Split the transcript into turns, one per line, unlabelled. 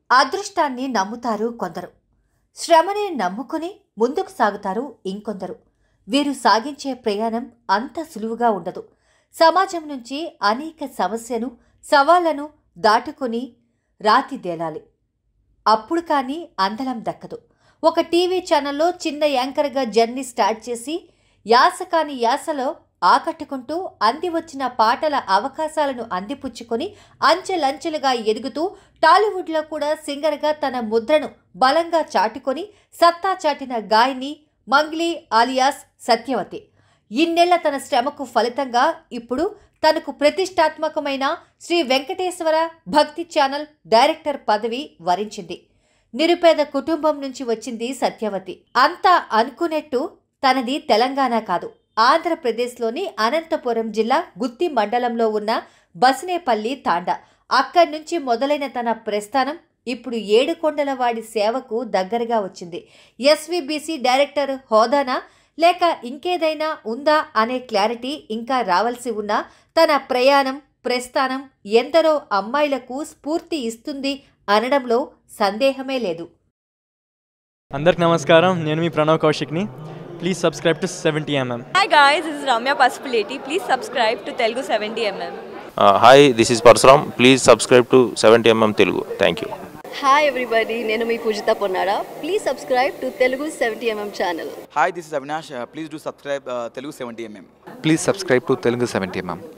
అదృష్టాన్ని నమ్ముతారు కొందరు శ్రమనే నమ్ముకుని ముందుకు సాగుతారు ఇంకొందరు వీరు సాగించే ప్రయాణం అంత సులువుగా ఉండదు సమాజం నుంచి అనేక సమస్యను సవాళ్లను దాటుకుని రాతిదేలాలి అప్పుడు కానీ అందలం దక్కదు ఒక టీవీ ఛానల్లో చిన్న యాంకర్గా జర్నీ స్టార్ట్ చేసి యాస కాని యాసలో ఆకట్టుకుంటూ అంది వచ్చిన పాటల అవకాశాలను అందిపుచ్చుకొని అంచెలంచెలుగా ఎదుగుతూ టాలీవుడ్లో కూడా సింగర్గా తన ముద్రను బలంగా చాటుకొని సత్తా చాటిన గాయని మంగ్లీ ఆలియాస్ సత్యవతి ఇన్నేళ్ల తన శ్రమకు ఫలితంగా ఇప్పుడు తనకు ప్రతిష్టాత్మకమైన శ్రీ వెంకటేశ్వర భక్తి ఛానల్ డైరెక్టర్ పదవి వరించింది నిరుపేద కుటుంబం నుంచి వచ్చింది సత్యవతి అంతా అనుకునేట్టు తనది తెలంగాణ కాదు ఆంధ్రప్రదేశ్లోని అనంతపురం జిల్లా గుత్తి మండలంలో ఉన్న బసినేపల్లి తాండా అక్కడి నుంచి మొదలైన తన ప్రస్థానం ఇప్పుడు ఏడుకొండలవాడి సేవకు దగ్గరగా వచ్చింది ఎస్విబిసి డైరెక్టర్ హోదానా లేక ఇంకేదైనా ఉందా అనే క్లారిటీ ఇంకా రావాల్సి ఉన్న తన ప్రయాణం ప్రస్థానం ఎందరో అమ్మాయిలకు స్ఫూర్తి ఇస్తుంది అనడంలో సందేహమే లేదు
అందరికి నమస్కారం నేను మీ ప్రణవ్ కౌశిక్ని please subscribe to seventy MM
Hi guys, this is Ramya Pasupuleti. Please subscribe to Telugu 70mm.
Hi this is Parashuram please subscribe to seventy MM Telugu thank you
hi everybody నేను మీ Pujitha Ponnara please subscribe to Telugu seventy MM channel
Hi, this is Avinash. Uh, please do subscribe uh, Telugu 70mm.
Please subscribe to Telugu 70 mm.